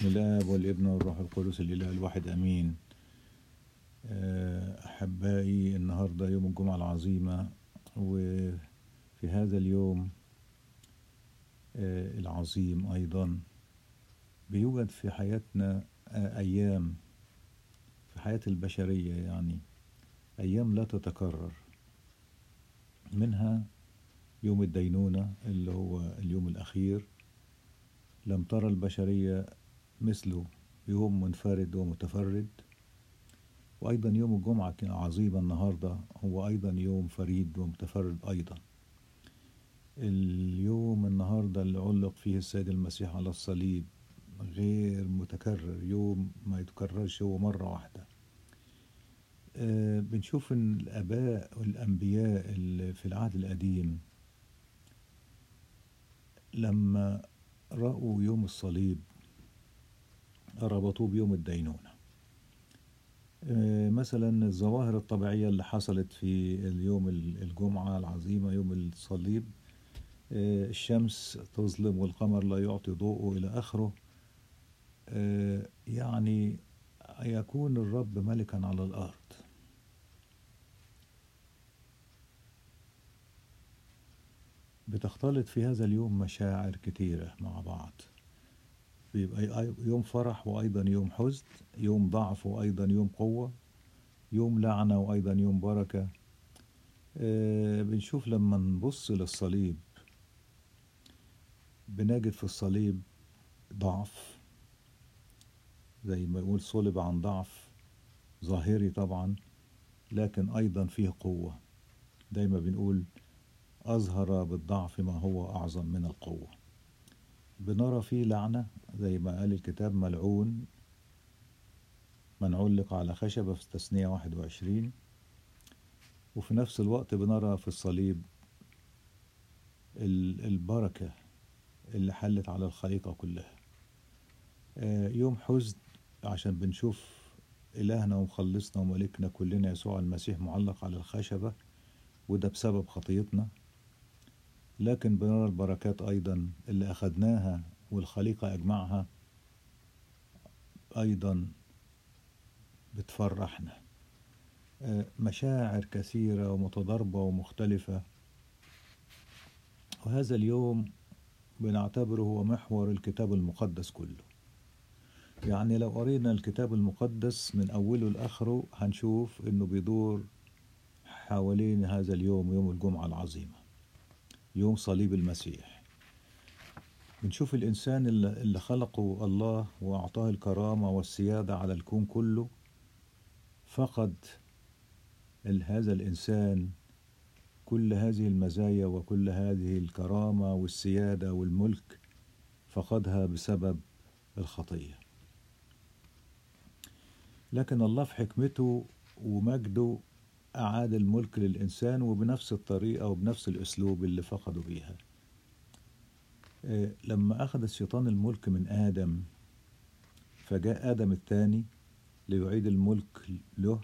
بسم الله والابن والروح القدس الإله الواحد أمين أحبائي النهاردة يوم الجمعة العظيمة وفي هذا اليوم العظيم أيضا بيوجد في حياتنا أيام في حياة البشرية يعني أيام لا تتكرر منها يوم الدينونة اللي هو اليوم الأخير لم ترى البشرية مثله يوم منفرد ومتفرد وأيضا يوم الجمعة عظيمة النهاردة هو أيضا يوم فريد ومتفرد أيضا اليوم النهاردة اللي علق فيه السيد المسيح على الصليب غير متكرر يوم ما يتكررش هو مرة واحدة آه بنشوف ان الاباء والانبياء اللي في العهد القديم لما رأوا يوم الصليب ربطوه بيوم الدينونة آه مثلا الظواهر الطبيعية اللي حصلت في اليوم الجمعة العظيمة يوم الصليب آه الشمس تظلم والقمر لا يعطي ضوءه إلى آخره آه يعني يكون الرب ملكا على الأرض بتختلط في هذا اليوم مشاعر كتيرة مع بعض بيبقى يوم فرح وأيضا يوم حزن يوم ضعف وأيضا يوم قوة يوم لعنة وأيضا يوم بركة آه بنشوف لما نبص للصليب بنجد في الصليب ضعف زي ما يقول صلب عن ضعف ظاهري طبعا لكن أيضا فيه قوة دايما بنقول أظهر بالضعف ما هو أعظم من القوة بنرى فيه لعنة زي ما قال الكتاب ملعون من علق على خشبة في تثنية واحد وعشرين وفي نفس الوقت بنرى في الصليب البركة اللي حلت على الخليقة كلها يوم حزن عشان بنشوف إلهنا ومخلصنا وملكنا كلنا يسوع المسيح معلق على الخشبة وده بسبب خطيتنا لكن بنرى البركات أيضا اللي أخدناها والخليقة أجمعها أيضا بتفرحنا مشاعر كثيرة ومتضاربة ومختلفة وهذا اليوم بنعتبره هو محور الكتاب المقدس كله يعني لو قرينا الكتاب المقدس من أوله لآخره هنشوف إنه بيدور حوالين هذا اليوم يوم الجمعة العظيمة يوم صليب المسيح بنشوف الإنسان اللي خلقه الله وأعطاه الكرامة والسيادة على الكون كله فقد هذا الإنسان كل هذه المزايا وكل هذه الكرامة والسيادة والملك فقدها بسبب الخطيه لكن الله في حكمته ومجده أعاد الملك للإنسان وبنفس الطريقة وبنفس الأسلوب اللي فقدوا بيها لما أخذ الشيطان الملك من آدم فجاء آدم الثاني ليعيد الملك له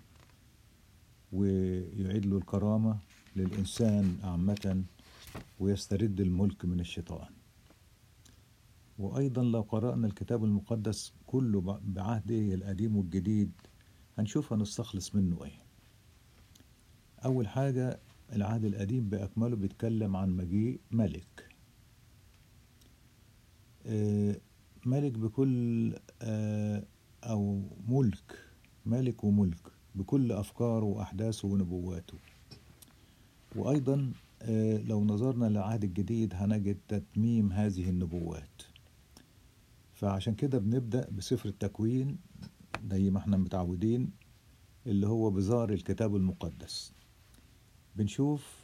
ويعيد له الكرامة للإنسان عامة ويسترد الملك من الشيطان وأيضا لو قرأنا الكتاب المقدس كله بعهده القديم والجديد هنشوف هنستخلص منه إيه أول حاجة العهد القديم بأكمله بيتكلم عن مجيء ملك ملك بكل أو ملك ملك وملك بكل أفكاره وأحداثه ونبواته وأيضا لو نظرنا للعهد الجديد هنجد تتميم هذه النبوات فعشان كده بنبدأ بسفر التكوين زي ما احنا متعودين اللي هو بزار الكتاب المقدس بنشوف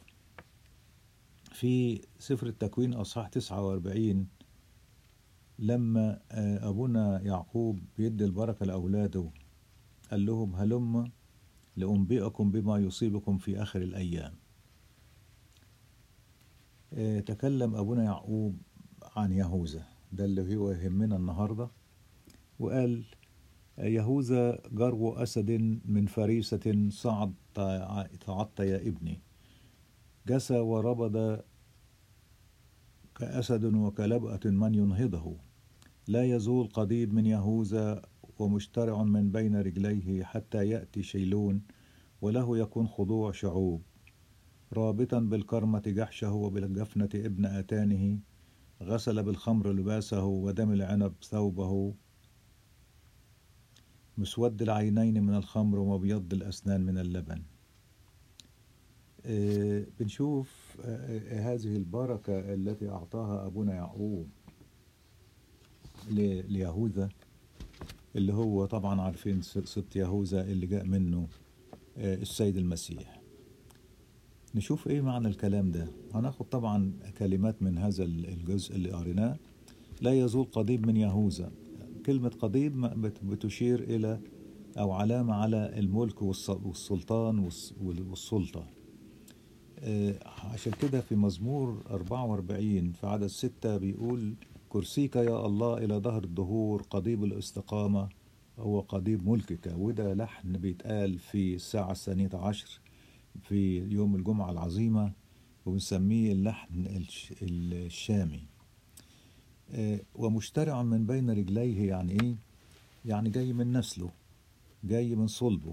في سفر التكوين أصحاح 49 لما أبونا يعقوب بيدي البركة لأولاده قال لهم هلم لأنبئكم بما يصيبكم في آخر الأيام تكلم أبونا يعقوب عن يهوذا ده اللي هو يهمنا النهاردة وقال يهوذا جرو أسد من فريسة صعد تعطى يا ابني جسى وربد كأسد وكلبأة من ينهضه لا يزول قضيب من يهوذا ومشترع من بين رجليه حتى يأتي شيلون وله يكون خضوع شعوب رابطا بالكرمة جحشه وبالجفنة ابن آتانه غسل بالخمر لباسه ودم العنب ثوبه مسود العينين من الخمر ومبيض الأسنان من اللبن آه، بنشوف آه، هذه البركة التي أعطاها أبونا يعقوب ل- ليهوذا اللي هو طبعا عارفين س- سبط يهوذا اللي جاء منه آه، السيد المسيح نشوف ايه معنى الكلام ده هناخد طبعا كلمات من هذا ال- الجزء اللي قريناه لا يزول قضيب من يهوذا كلمة قضيب ما بت- بتشير إلى أو علامة على الملك والس- والسلطان والس- والسلطة آه، عشان كده في مزمور 44 في عدد ستة بيقول كرسيك يا الله إلى ظهر الدهور قضيب الاستقامة هو قضيب ملكك وده لحن بيتقال في الساعة الثانية عشر في يوم الجمعة العظيمة وبنسميه اللحن الش- الشامي آه، ومشترع من بين رجليه يعني ايه يعني جاي من نسله جاي من صلبه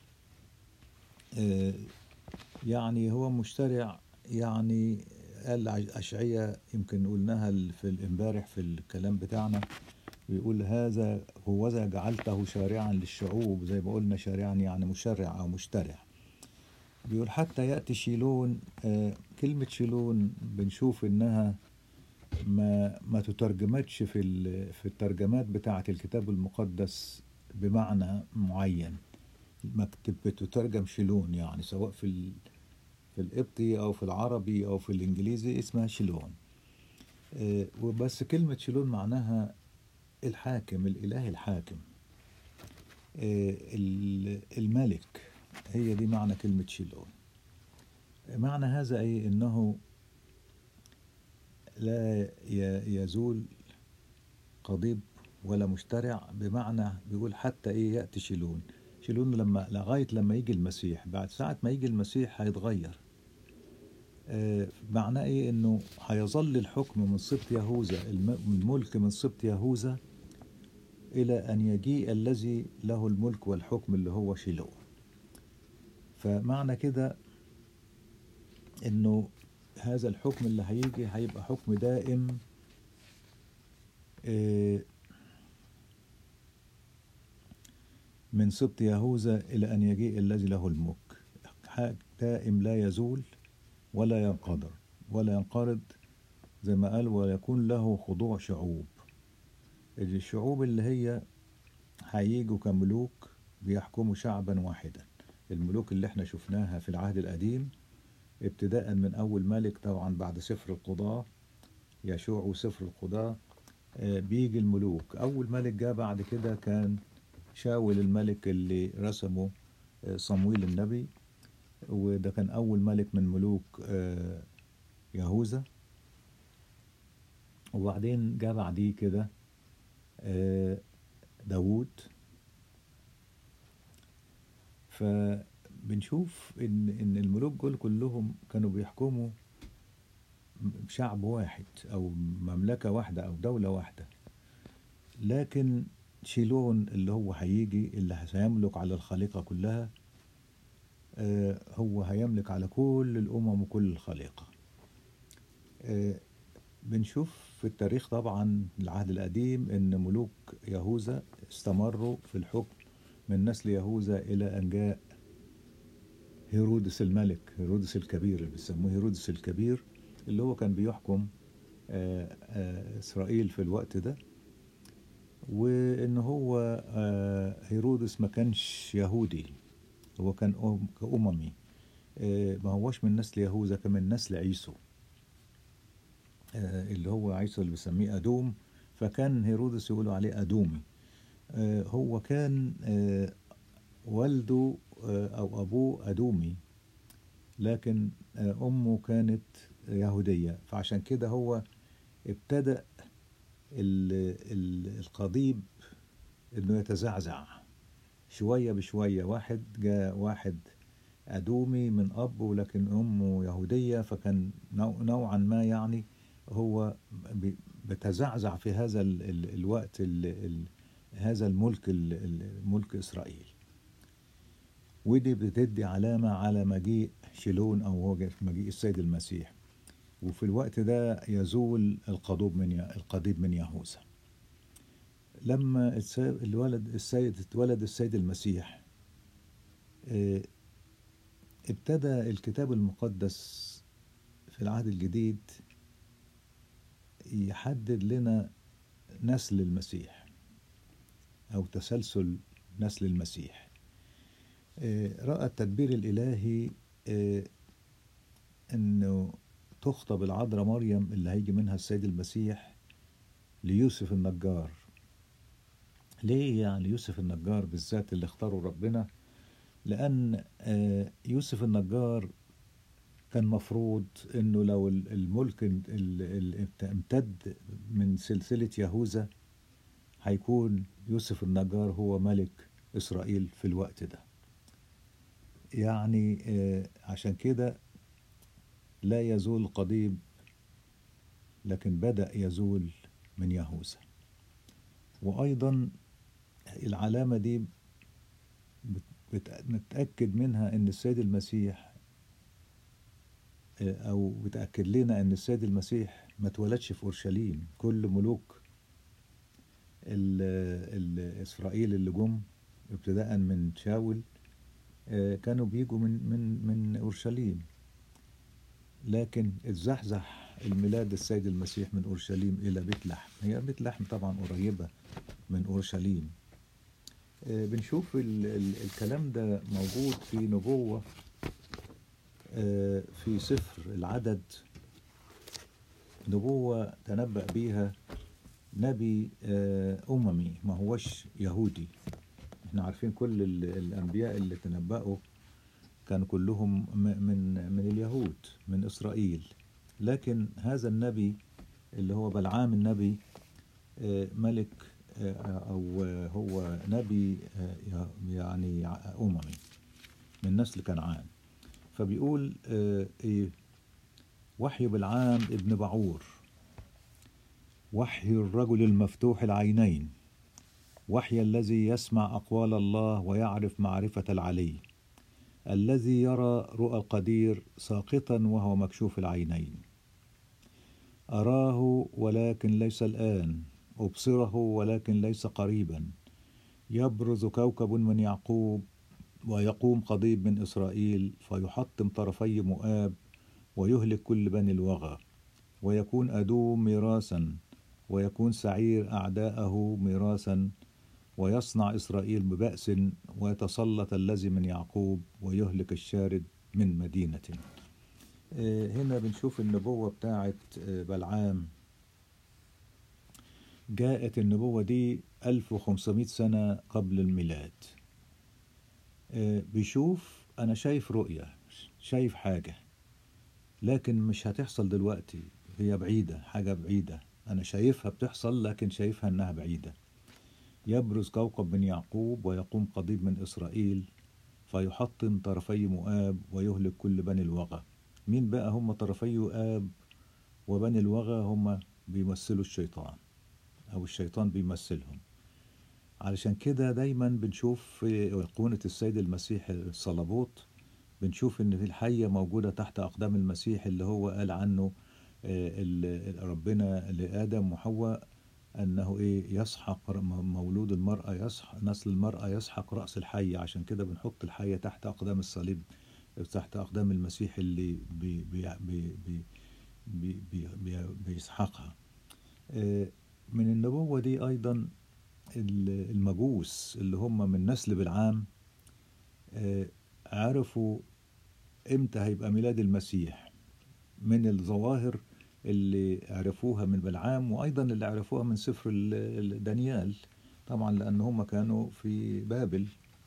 آه، يعني هو مشترع يعني قال عش- أشعية يمكن قلناها ال- في الامبارح في الكلام بتاعنا بيقول هذا هوذا جعلته شارعا للشعوب زي ما قلنا شارعا يعني مشرع أو مشترع بيقول حتى يأتي شيلون آه، كلمة شيلون بنشوف إنها ما ما تترجمتش في ال- في الترجمات بتاعة الكتاب المقدس بمعنى معين مكتب بتترجم شيلون يعني سواء في ال في القبطي او في العربي او في الانجليزي اسمها شيلون آه، وبس كلمة شيلون معناها الحاكم الاله الحاكم آه، ال- الملك هي دي معنى كلمة شيلون معنى هذا ايه انه لا ي- يزول قضيب ولا مشترع بمعنى بيقول حتى ايه ياتي شيلون شيلون لما لغايه لما يجي المسيح بعد ساعه ما يجي المسيح هيتغير آه، معناه ايه انه هيظل الحكم من سبط يهوذا الم- الملك من سبط يهوذا الى ان يجيء الذي له الملك والحكم اللي هو شيلون فمعنى كده انه هذا الحكم اللي هيجي هيبقى حكم دائم آه، من سبط يهوذا إلى أن يجيء الذي له الملك حق دائم لا يزول ولا ينقدر ولا ينقرض زي ما قال ويكون له خضوع شعوب الشعوب اللي هي هيجوا كملوك بيحكموا شعبا واحدا الملوك اللي احنا شفناها في العهد القديم ابتداء من أول ملك طبعا بعد سفر القضاة يشوع وسفر القضاة آه، بيجي الملوك أول ملك جاء بعد كده كان شاول الملك اللي رسمه آه، صمويل النبي وده كان أول ملك من ملوك آه، يهوذا وبعدين جاء بعديه كده آه، داوود فبنشوف إن إن الملوك دول كلهم كانوا بيحكموا شعب واحد أو مملكة واحدة أو دولة واحدة لكن شيلون اللي هو هيجي اللي سيملك على الخليقة كلها آه، هو هيملك على كل الأمم وكل الخليقة آه، بنشوف في التاريخ طبعا العهد القديم ان ملوك يهوذا استمروا في الحكم من نسل يهوذا الى ان جاء هيرودس الملك هيرودس الكبير اللي بيسموه هيرودس الكبير اللي هو كان بيحكم آه، آه، اسرائيل في الوقت ده وان هو آه، هيرودس ما كانش يهودي هو كان أم- اممي آه، ما هوش من نسل يهوذا كان من نسل عيسو آه، اللي هو عيسو اللي بيسميه ادوم فكان هيرودس يقولوا عليه ادومي آه، هو كان آه، والده آه، او ابوه ادومي لكن آه، امه كانت يهوديه فعشان كده هو ابتدأ ال- ال- القضيب انه يتزعزع شويه بشويه واحد جاء واحد ادومي من اب ولكن امه يهوديه فكان نوع- نوعا ما يعني هو بي- بتزعزع في هذا ال ال الوقت ال ال هذا الملك ال- ال- ملك إسرائيل ودي بتدي علامة على مجيء شيلون أو هو جاي- مجيء السيد المسيح وفي الوقت ده يزول القضيب من ي- القضيب من يهوذا لما الس- الولد السيد اتولد السيد المسيح آه، ابتدى الكتاب المقدس في العهد الجديد يحدد لنا نسل المسيح أو تسلسل نسل المسيح آه، رأى التدبير الإلهي آه، أنه تخطب العذراء مريم اللي هيجي منها السيد المسيح ليوسف النجار ليه يعني يوسف النجار بالذات اللي اختاره ربنا لأن آه، يوسف النجار كان مفروض انه لو ال- الملك ال- ال- امتد من سلسلة يهوذا هيكون يوسف النجار هو ملك اسرائيل في الوقت ده يعني آه، عشان كده لا يزول قضيب لكن بدأ يزول من يهوذا وأيضا العلامة دي بت- بت- نتأكد منها أن السيد المسيح آه، أو بتأكد لنا أن السيد المسيح ما اتولدش في أورشليم كل ملوك ال- ال- إسرائيل اللي جم ابتداء من شاول آه، كانوا بيجوا من من من أورشليم لكن اتزحزح الميلاد السيد المسيح من أورشليم إلى بيت لحم هي بيت لحم طبعا قريبة من أورشليم آه، بنشوف ال ال الكلام ده موجود في نبوة آه، في سفر العدد نبوة تنبأ بيها نبي آه، أممي ما هوش يهودي احنا عارفين كل ال- الأنبياء اللي تنبأوا كانوا كلهم م- من من اليهود من إسرائيل لكن هذا النبي اللي هو بلعام النبي آه، ملك آه، أو آه، هو نبي آه، يعني أممي من نسل كنعان فبيقول آه، إيه وحي بلعام ابن بعور وحي الرجل المفتوح العينين وحي الذي يسمع أقوال الله ويعرف معرفة العلي الذي يرى رؤى القدير ساقطا وهو مكشوف العينين أراه ولكن ليس الآن أبصره ولكن ليس قريبا يبرز كوكب من يعقوب ويقوم قضيب من إسرائيل فيحطم طرفي مؤاب ويهلك كل بني الوغى ويكون أدوم ميراثا ويكون سعير أعداءه ميراثا ويصنع إسرائيل ببأس ويتسلط الذي من يعقوب ويهلك الشارد من مدينة آه، هنا بنشوف النبوة بتاعت آه، بلعام جاءت النبوة دي 1500 سنة قبل الميلاد آه، بيشوف أنا شايف رؤية شايف حاجة لكن مش هتحصل دلوقتي هي بعيدة حاجة بعيدة أنا شايفها بتحصل لكن شايفها إنها بعيدة يبرز كوكب من يعقوب ويقوم قضيب من إسرائيل فيحطم طرفي مؤاب ويهلك كل بني الوغى مين بقى هم طرفي مؤاب وبني الوغى هم بيمثلوا الشيطان أو الشيطان بيمثلهم علشان كده دايما بنشوف في أيقونة السيد المسيح الصلبوت بنشوف إن في الحية موجودة تحت أقدام المسيح اللي هو قال عنه آه، ال- ربنا لآدم وحواء أنه إيه يسحق ر- مولود المرأة يسحق نسل المرأة يسحق رأس الحية عشان كده بنحط الحية تحت أقدام الصليب تحت أقدام المسيح اللي بي بي بي بي بي بي بي بيسحقها آه، من النبوة دي أيضا ال- المجوس اللي هم من نسل بالعام آه، عرفوا امتى هيبقى ميلاد المسيح من الظواهر اللي عرفوها من بلعام وايضا اللي عرفوها من سفر ال- ال- دانيال طبعا لان هم كانوا في بابل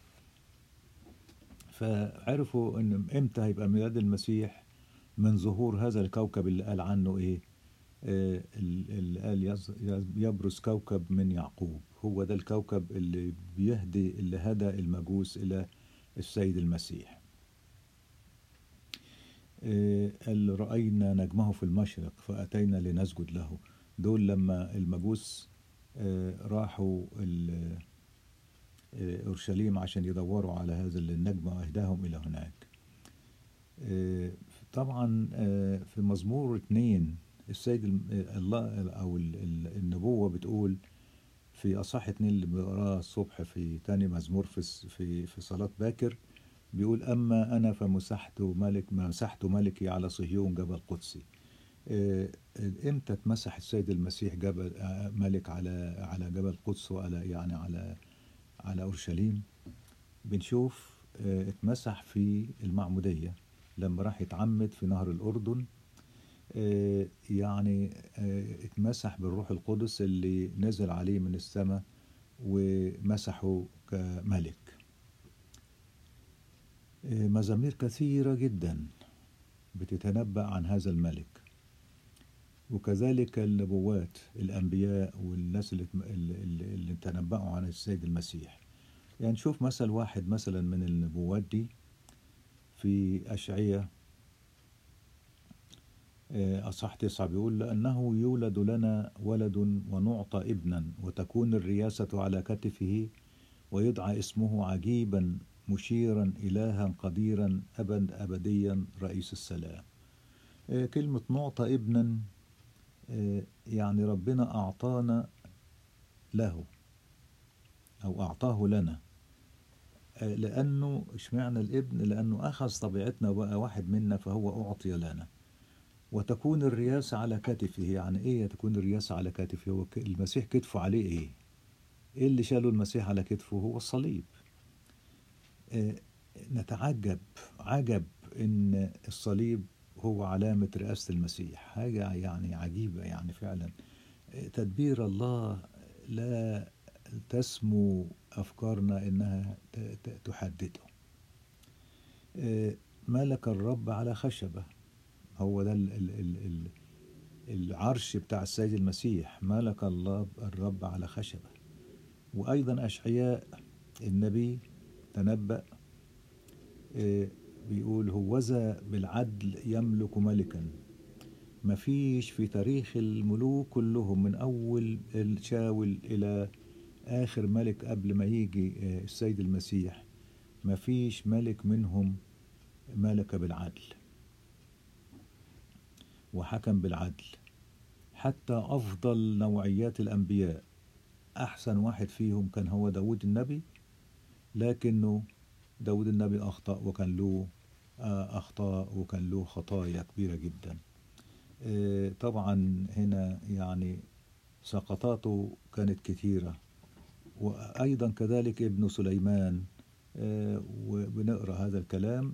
فعرفوا ان امتى هيبقى ميلاد المسيح من ظهور هذا الكوكب اللي قال عنه ايه آه، ال- اللي قال يز- يز- يبرز كوكب من يعقوب هو ده الكوكب اللي بيهدي اللي هدى المجوس الى السيد المسيح آه، قال رأينا نجمه في المشرق فأتينا لنسجد له دول لما المجوس آه، راحوا ال- آه، أورشليم عشان يدوروا على هذا النجم وأهداهم إلى هناك آه، طبعا آه، في مزمور اتنين السيد الم- آه، الله أو ال- ال- النبوة بتقول في أصح اتنين اللي بنقراه الصبح في تاني مزمور في الس- في في صلاة باكر بيقول أما أنا فمسحت ملك مسحت ملكي على صهيون جبل قدسي آه، امتى اتمسح السيد المسيح جبل آه، ملك على على جبل قدس وعلى يعني على على اورشليم بنشوف آه، اتمسح في المعموديه لما راح يتعمد في نهر الاردن آه، يعني آه، اتمسح بالروح القدس اللي نزل عليه من السماء ومسحه كملك آه، مزامير كثيره جدا بتتنبأ عن هذا الملك وكذلك النبوات الأنبياء والناس اللي, اللي, اللي تنبأوا عن السيد المسيح يعني نشوف مثل واحد مثلا من النبوات دي في أشعية آه، أصح تسعة بيقول لأنه يولد لنا ولد ونعطى ابنا وتكون الرياسة على كتفه ويدعى اسمه عجيبا مشيرا إلها قديرا أبد أبديا رئيس السلام آه، كلمة نعطى ابنا آه، يعني ربنا أعطانا له أو أعطاه لنا آه، لأنه اشمعنى الابن لأنه أخذ طبيعتنا وبقى واحد منا فهو أعطي لنا وتكون الرياسة على كتفه يعني إيه تكون الرياسة على كتفه هو ك- المسيح كتفه عليه إيه إيه اللي شاله المسيح على كتفه هو الصليب آه، نتعجب عجب إن الصليب هو علامة رئاسة المسيح حاجة يعني عجيبة يعني فعلا آه، تدبير الله لا تسمو أفكارنا إنها ت- ت- تحدده آه، ملك الرب على خشبة هو ده ال- ال- ال- ال- العرش بتاع السيد المسيح ملك الله الرب على خشبة وأيضا أشعياء النبي تنبأ آه، بيقول هوذا بالعدل يملك ملكا مفيش في تاريخ الملوك كلهم من أول الشاول إلى آخر ملك قبل ما يجي آه، السيد المسيح مفيش ملك منهم ملك بالعدل وحكم بالعدل حتى أفضل نوعيات الأنبياء أحسن واحد فيهم كان هو داود النبي لكنه داود النبي أخطأ وكان له آه، أخطاء وكان له خطايا كبيرة جدا آه، طبعا هنا يعني سقطاته كانت كثيرة وأيضا كذلك ابن سليمان آه، وبنقرأ هذا الكلام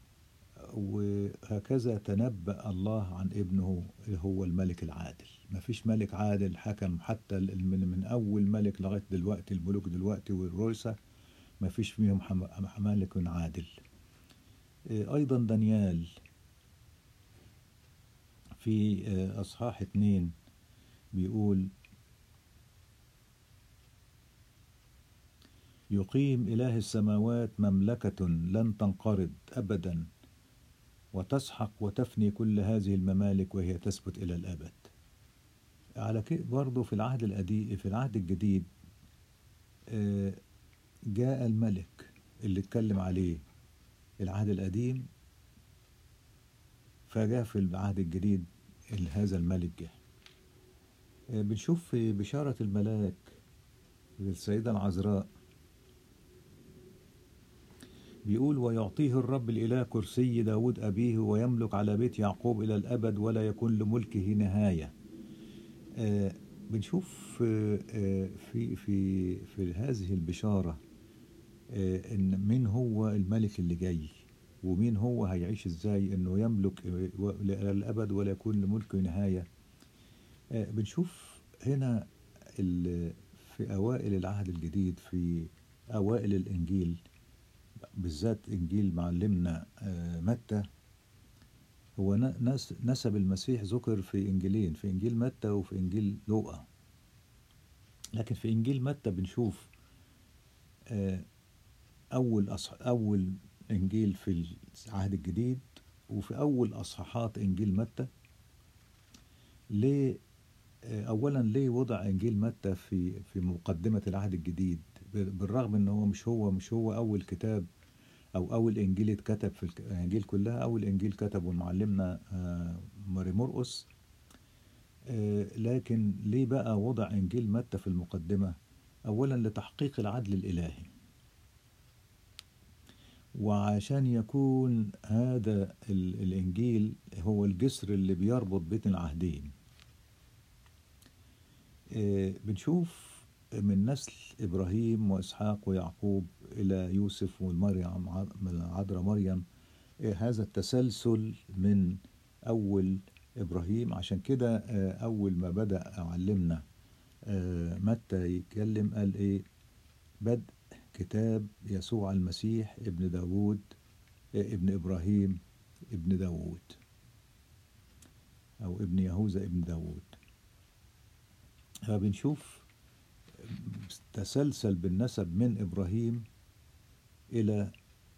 وهكذا تنبأ الله عن ابنه اللي هو الملك العادل ما فيش ملك عادل حكم حتى ال- من, من أول ملك لغاية دلوقتي الملوك دلوقتي والرؤساء ما فيش فيهم حم- ملك عادل آه، أيضا دانيال في آه، أصحاح اتنين بيقول يقيم إله السماوات مملكة لن تنقرض أبدا وتسحق وتفني كل هذه الممالك وهي تثبت إلى الأبد على كده برضه في العهد القديم في العهد الجديد آه، جاء الملك اللي اتكلم عليه العهد القديم فجاء في العهد الجديد ال- هذا الملك جه آه، بنشوف في بشارة الملاك للسيدة العذراء بيقول ويعطيه الرب الإله كرسي داود أبيه ويملك على بيت يعقوب إلى الأبد ولا يكون لملكه نهاية آه، بنشوف آه، آه، في في في هذه البشارة آه، إن مين هو الملك اللي جاي ومين هو هيعيش ازاي انه يملك آه، و- الى الابد ولا يكون لملكه نهايه آه، بنشوف هنا ال- في اوائل العهد الجديد في اوائل الانجيل بالذات انجيل معلمنا آه، متى هو ن- نس- نسب المسيح ذكر في انجيلين في انجيل متى وفي انجيل لوقا لكن في انجيل متى بنشوف آه، اول أصح... اول انجيل في العهد الجديد وفي اول اصحاحات انجيل متى ليه آه، اولا ليه وضع انجيل متى في في مقدمه العهد الجديد ب- بالرغم ان هو مش هو مش هو اول كتاب او اول انجيل اتكتب في الك- الانجيل كلها اول انجيل كتبه معلمنا آه، ماري مرقس آه، لكن ليه بقى وضع انجيل متى في المقدمه اولا لتحقيق العدل الالهي وعشان يكون هذا ال- الانجيل هو الجسر اللي بيربط بين العهدين آه، بنشوف من نسل إبراهيم وإسحاق ويعقوب إلى يوسف ومريم ع- من عذراء مريم آه، هذا التسلسل من أول إبراهيم عشان كده آه، أول ما بدأ علمنا آه، متى يتكلم قال إيه بدء كتاب يسوع المسيح ابن داوود آه، ابن إبراهيم ابن داوود أو ابن يهوذا ابن داوود فبنشوف تسلسل بالنسب من إبراهيم إلى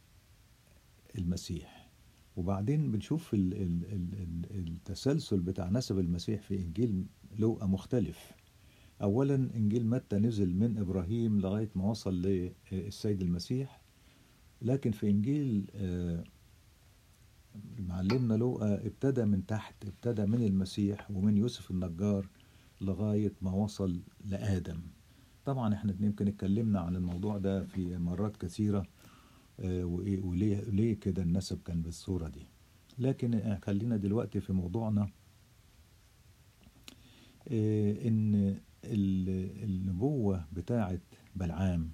المسيح وبعدين بنشوف ال- ال- ال- ال- التسلسل بتاع نسب المسيح في إنجيل لوقا مختلف أولا إنجيل متى نزل من إبراهيم لغاية ما وصل للسيد المسيح لكن في إنجيل آه، معلمنا لوقا ابتدى من تحت ابتدى من المسيح ومن يوسف النجار لغاية ما وصل لآدم طبعا احنا يمكن اتكلمنا عن الموضوع ده في مرات كثيرة آه، وإيه- وليه ليه كده النسب كان بالصورة دي لكن آه، خلينا دلوقتي في موضوعنا آه، ان ال- النبوة بتاعت بلعام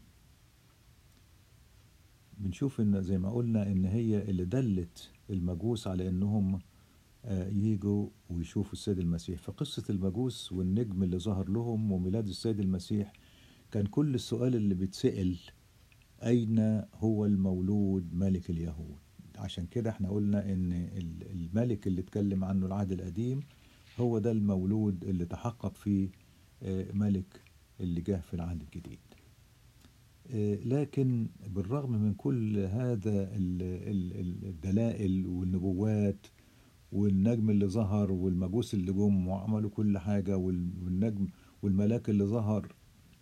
بنشوف ان زي ما قلنا ان هي اللي دلت المجوس على انهم آه، يجوا ويشوفوا السيد المسيح فقصة المجوس والنجم اللي ظهر لهم وميلاد السيد المسيح كان كل السؤال اللي بيتسأل أين هو المولود ملك اليهود عشان كده احنا قلنا ان ال- الملك اللي اتكلم عنه العهد القديم هو ده المولود اللي تحقق فيه آه، ملك اللي جه في العهد الجديد آه، لكن بالرغم من كل هذا ال- ال- ال- الدلائل والنبوات والنجم اللي ظهر والمجوس اللي جم وعملوا كل حاجة وال- والنجم والملاك اللي ظهر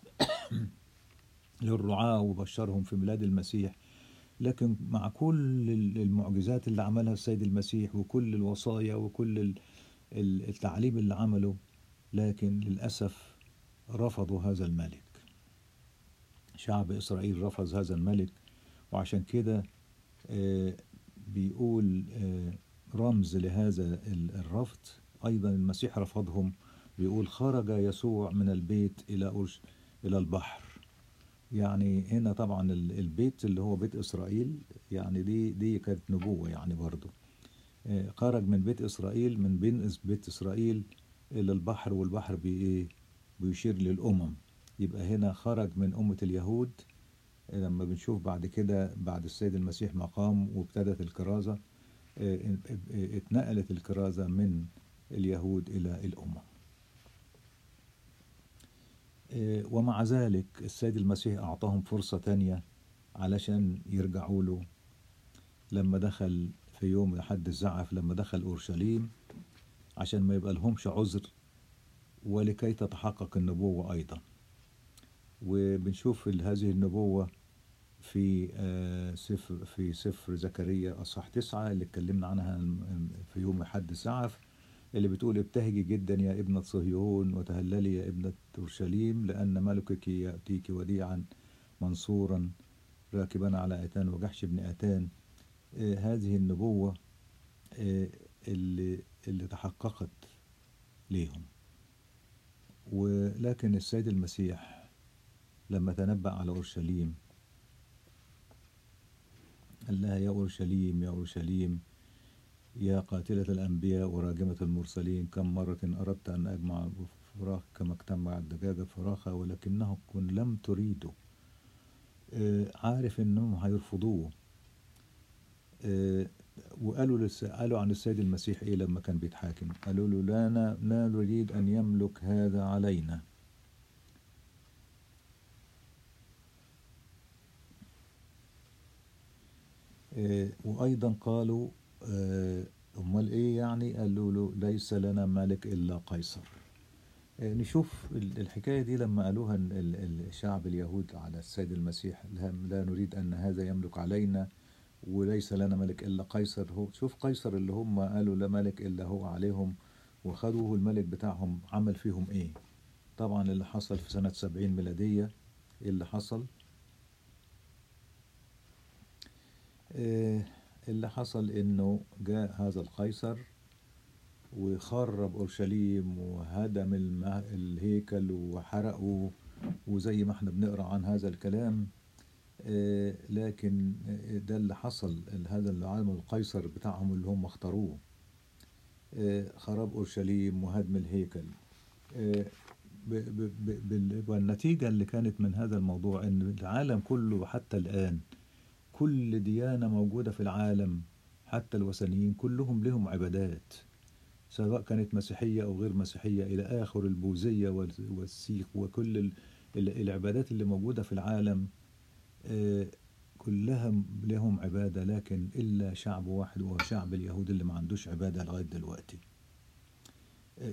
للرعاة وبشرهم في ميلاد المسيح لكن مع كل ال- المعجزات اللي عملها السيد المسيح وكل الوصايا وكل ال- ال- التعليم اللي عمله لكن للأسف رفضوا هذا الملك شعب إسرائيل رفض هذا الملك وعشان كده آه، بيقول آه، رمز لهذا ال- الرفض أيضا المسيح رفضهم بيقول خرج يسوع من البيت إلى أرش إلى البحر يعني هنا طبعا ال- البيت اللي هو بيت إسرائيل يعني دي دي كانت نبوة يعني برضو آه، خرج من بيت إسرائيل من بين إس- بيت إسرائيل إلى البحر والبحر بإيه بيشير للأمم يبقى هنا خرج من أمة اليهود لما بنشوف بعد كده بعد السيد المسيح مقام وابتدت الكرازة آه، آه، اتنقلت الكرازة من اليهود إلى الأمم آه، ومع ذلك السيد المسيح أعطاهم فرصة تانية علشان يرجعوا له لما دخل في يوم حد الزعف لما دخل أورشليم عشان ما يبقى لهمش عذر ولكي تتحقق النبوة أيضا وبنشوف ال- هذه النبوة في آه، سفر في سفر زكريا أصح تسعة اللي اتكلمنا عنها الم- في يوم حد الزعف اللي بتقول ابتهجي جدا يا ابنة صهيون وتهللي يا ابنة أورشليم لأن ملكك يأتيك وديعا منصورا راكبا على أتان وجحش بن أتان آه، هذه النبوة آه، اللي اللي تحققت ليهم ولكن السيد المسيح لما تنبأ على أورشليم قال لها يا أورشليم يا أورشليم يا قاتلة الأنبياء وراجمة المرسلين كم مرة أردت أن أجمع فراخ كما اجتمع الدجاجة فراخها ولكنكم لم تريدوا آه، عارف إنهم هيرفضوه آه، وقالوا للس... قالوا عن السيد المسيح إيه لما كان بيتحاكم قالوا له لا ن- لا نريد أن يملك هذا علينا آه، وأيضا قالوا آه، أمال إيه يعني قالوا له ليس لنا ملك إلا قيصر آه، نشوف ال- الحكاية دي لما قالوها ال- ال- الشعب اليهود على السيد المسيح لا لا نريد أن هذا يملك علينا وليس لنا ملك إلا قيصر هو شوف قيصر اللي هم قالوا لا ملك إلا هو عليهم وخدوه الملك بتاعهم عمل فيهم إيه طبعا اللي حصل في سنة سبعين ميلادية إيه اللي حصل آه، اللي حصل إنه جاء هذا القيصر وخرب أورشليم وهدم الم- الهيكل وحرقه وزي ما احنا بنقرأ عن هذا الكلام آه، لكن آه، ده اللي حصل ال- هذا اللي عمله القيصر بتاعهم اللي هم اختاروه آه، خراب أورشليم وهدم الهيكل آه، ب- ب- ب- بال- والنتيجة اللي كانت من هذا الموضوع إن العالم كله حتى الآن كل ديانة موجودة في العالم حتى الوثنيين كلهم لهم عبادات سواء كانت مسيحية أو غير مسيحية إلى آخر البوذية وال- والسيخ وكل ال- ال- العبادات اللي موجودة في العالم آه، كلها لهم عبادة لكن إلا شعب واحد وهو شعب اليهود اللي ما عندوش عبادة لغاية دلوقتي آه،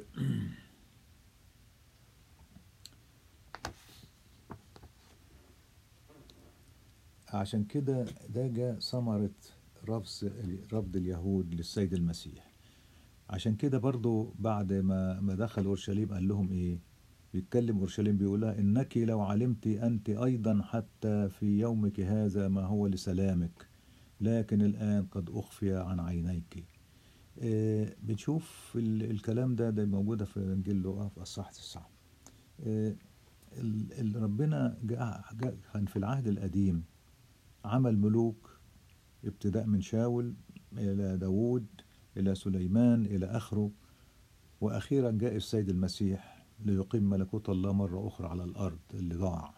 عشان كده ده جاء ثمرة رفض رفض اليهود للسيد المسيح عشان كده برضو بعد ما ما دخل اورشليم قال لهم ايه بيتكلم اورشليم بيقول لها انك لو علمت انت ايضا حتى في يومك هذا ما هو لسلامك لكن الان قد اخفي عن عينيك آه بنشوف ال- الكلام ده ده موجوده في انجيل لوقا في اصحاح تسعه آه ال- ال- ربنا جاء جاء كان في العهد القديم عمل ملوك ابتداء من شاول إلى داوود إلى سليمان إلى آخره وأخيرا جاء السيد المسيح ليقيم ملكوت الله مرة أخرى على الأرض اللي ضاع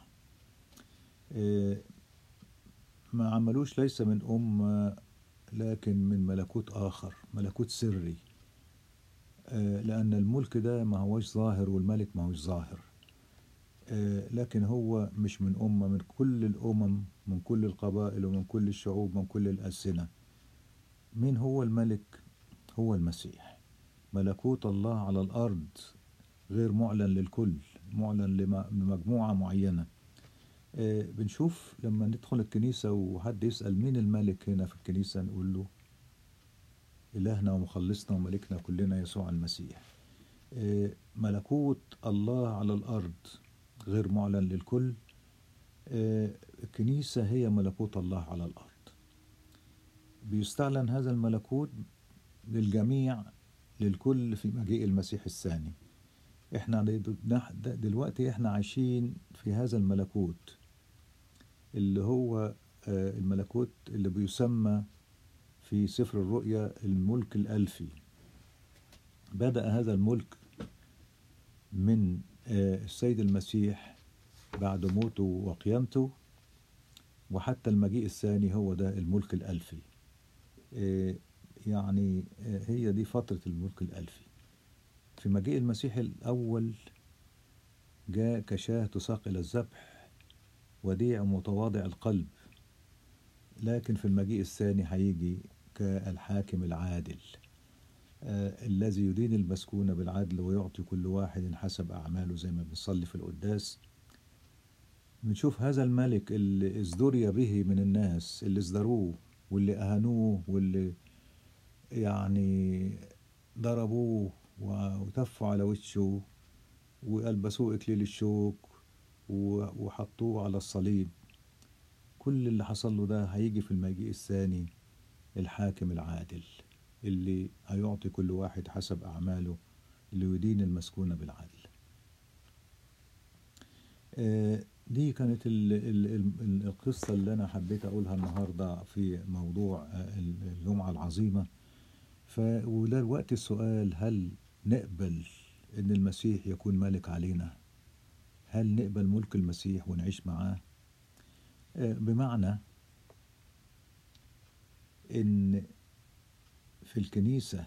إيه، ما عملوش ليس من أمة لكن من ملكوت آخر ملكوت سري آه، لأن الملك ده ما هوش ظاهر والملك ما هوش ظاهر آه، لكن هو مش من أمة من كل الأمم من كل القبائل ومن كل الشعوب من كل الألسنة مين هو الملك هو المسيح ملكوت الله على الأرض غير معلن للكل معلن لم- لمجموعة معينة آه، بنشوف لما ندخل الكنيسة وحد يسأل مين الملك هنا في الكنيسة نقول له إلهنا ومخلصنا وملكنا كلنا يسوع المسيح آه، ملكوت الله على الأرض غير معلن للكل آه، الكنيسة هي ملكوت الله على الأرض بيستعلن هذا الملكوت للجميع للكل في مجيء المسيح الثاني احنا دل- نح- د- دلوقتي احنا عايشين في هذا الملكوت اللي هو آه، الملكوت اللي بيسمى في سفر الرؤيا الملك الألفي بدأ هذا الملك من آه، السيد المسيح بعد موته وقيامته وحتى المجيء الثاني هو ده الملك الألفي آه، يعني آه، هي دي فترة الملك الألفي في مجيء المسيح الأول جاء كشاة تساق إلى الذبح وديع متواضع القلب لكن في المجيء الثاني هيجي كالحاكم العادل آه، الذي يدين المسكون بالعدل ويعطي كل واحد حسب أعماله زي ما بنصلي في القداس بنشوف هذا الملك اللي ازدري به من الناس اللي ازدروه واللي أهانوه واللي يعني ضربوه و- وتفوا على وشه وألبسوه إكليل الشوك و- وحطوه على الصليب كل اللي حصل له ده هيجي في المجيء الثاني الحاكم العادل اللي هيعطي كل واحد حسب أعماله اللي يدين المسكون بالعدل آه، دي كانت ال- ال- ال- القصة اللي أنا حبيت أقولها النهاردة في موضوع آه، الجمعة العظيمة ف وده الوقت السؤال هل نقبل إن المسيح يكون ملك علينا هل نقبل ملك المسيح ونعيش معاه آه، بمعنى إن في الكنيسة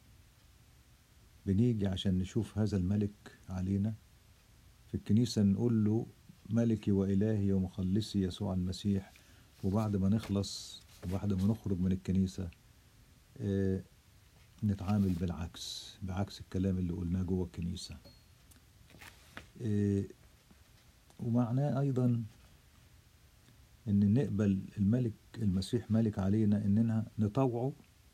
بنيجي عشان نشوف هذا الملك علينا في الكنيسة نقول له ملكي وإلهي ومخلصي يسوع المسيح وبعد ما نخلص وبعد ما نخرج من الكنيسة آه، نتعامل بالعكس بعكس الكلام اللي قلناه جوه الكنيسة إيه، ومعناه أيضا إن نقبل الملك المسيح ملك علينا إننا نطوعه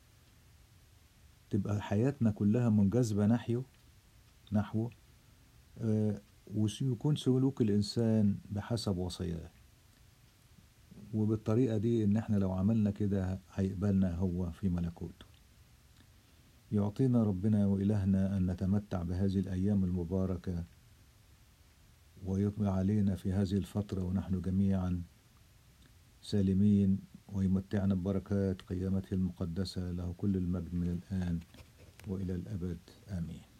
تبقى حياتنا كلها منجذبة نحيه نحوه آه، ويكون سلوك الإنسان بحسب وصاياه وبالطريقة دي إن إحنا لو عملنا كده هيقبلنا هو في ملكوته يعطينا ربنا وإلهنا أن نتمتع بهذه الأيام المباركة ويطبع علينا في هذه الفترة ونحن جميعا سالمين ويمتعنا ببركات قيامته المقدسة له كل المجد من الآن وإلى الأبد آمين